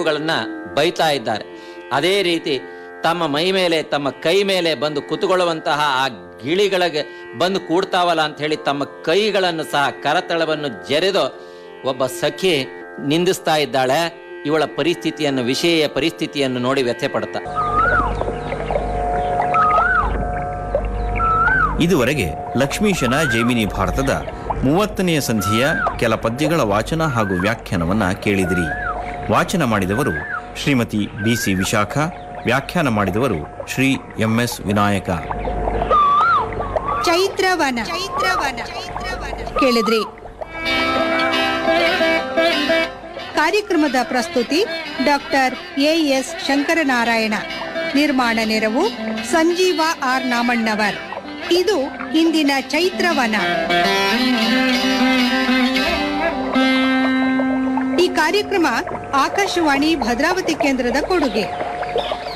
ಗುರುಗಳನ್ನ ಬೈತಾ ಇದ್ದಾರೆ ಅದೇ ರೀತಿ ತಮ್ಮ ಮೈ ಮೇಲೆ ತಮ್ಮ ಕೈ ಮೇಲೆ ಬಂದು ಕುತ್ಕೊಳ್ಳುವಂತಹ ಆ ಗಿಳಿಗಳಿಗೆ ಬಂದು ಕೂಡ್ತಾವಲ್ಲ ಅಂತ ಹೇಳಿ ತಮ್ಮ ಕೈಗಳನ್ನು ಸಹ ಕರತಳವನ್ನು ಜರೆದು ಒಬ್ಬ ಸಖಿ ನಿಂದಿಸ್ತಾ ಇದ್ದಾಳೆ ಇವಳ ಪರಿಸ್ಥಿತಿಯನ್ನು ವಿಷಯ ಪರಿಸ್ಥಿತಿಯನ್ನು ನೋಡಿ ವ್ಯಥೆ ಪಡ್ತಾ ಇದುವರೆಗೆ ಲಕ್ಷ್ಮೀಶನ ಜೈಮಿನಿ ಭಾರತದ ಮೂವತ್ತನೆಯ ಸಂಧಿಯ ಕೆಲ ಪದ್ಯಗಳ ವಾಚನ ಹಾಗೂ ವ್ಯಾಖ್ಯಾನವನ್ನ ಕೇಳಿದಿರಿ ವಾಚನ ಮಾಡಿದವರು ಶ್ರೀಮತಿ ಬಿಸಿ ವಿಶಾಖ ವ್ಯಾಖ್ಯಾನ ಮಾಡಿದವರು ಶ್ರೀ ಎಂಎಸ್ ವಿನಾಯಕ ಚೈತ್ರವನ ಚೈತ್ರವನ ಕೇಳಿದ್ರಿ ಕಾರ್ಯಕ್ರಮದ ಪ್ರಸ್ತುತಿ ಡಾಕ್ಟರ್ ಎ ಎಸ್ ಶಂಕರನಾರಾಯಣ ನಿರ್ಮಾಣ ನೆರವು ಸಂಜೀವ ಆರ್ ನಾಮಣ್ಣವರ್ ಇದು ಇಂದಿನ ಚೈತ್ರವನ ಈ ಕಾರ್ಯಕ್ರಮ ಆಕಾಶವಾಣಿ ಭದ್ರಾವತಿ ಕೇಂದ್ರದ ಕೊಡುಗೆ